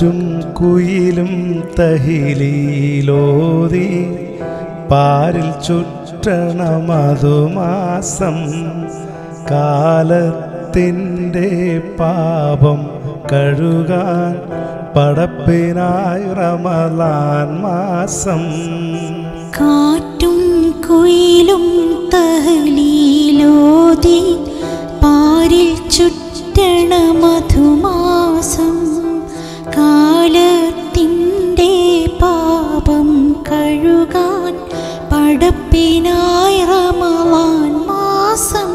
കാറ്റും കുയിലും തഹിലീലോതി പാരിൽ ചുറ്റണ മധുമാസം കാലത്തിൻ്റെ പാപം കഴുകാൻ പടപ്പിനായി റമലാൻ മാസം കാറ്റും കുയിലും തഹലീലോതി പാരിൽ ചുറ്റണ മധുമാസം കാലത്തിൻ്റെ പാപം കഴുകാൻ പടപ്പിനായി റമവാൻ മാസം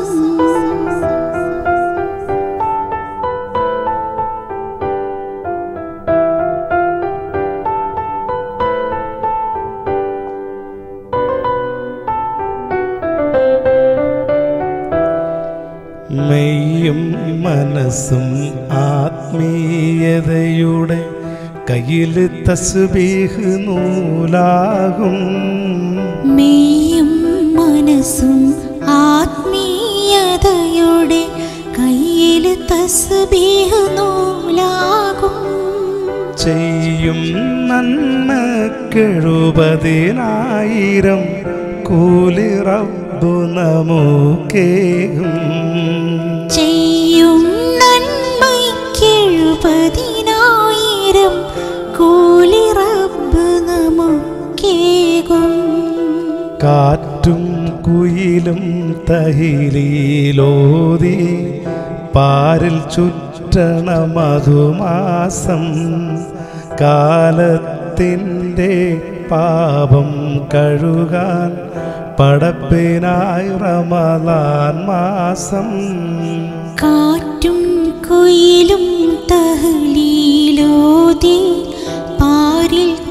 മെയ്യും മനസ്സും ആത്മീയതയുടെ കയ്യിൽ തസ്ബീഹ് നൂലാകും മെയ്യും മനസ്സും ആത്മീയതയുടെ കയ്യിൽ തസ്ബീഹ് നൂലാകും ചെയ്യും നന്മക്കെഴുപതിനായിരം കൂലി റബ്ബു നമുക്കേകും ചെയ്യും നന്മയ്ക്കെഴുപതിനായിരം കൂലി റബ്ബ് നമുക്കേകും കാറ്റും കുയിലും തഹിലീലോതി പാരിൽ ചുറ്റണ മധുമാസം കാലത്തിൻ്റെ പാപം കഴുകാൻ പടപ്പിനായി റമലാൻ മാസം കാറ്റും കുയിലും തഹലീലോതി പാരിൽ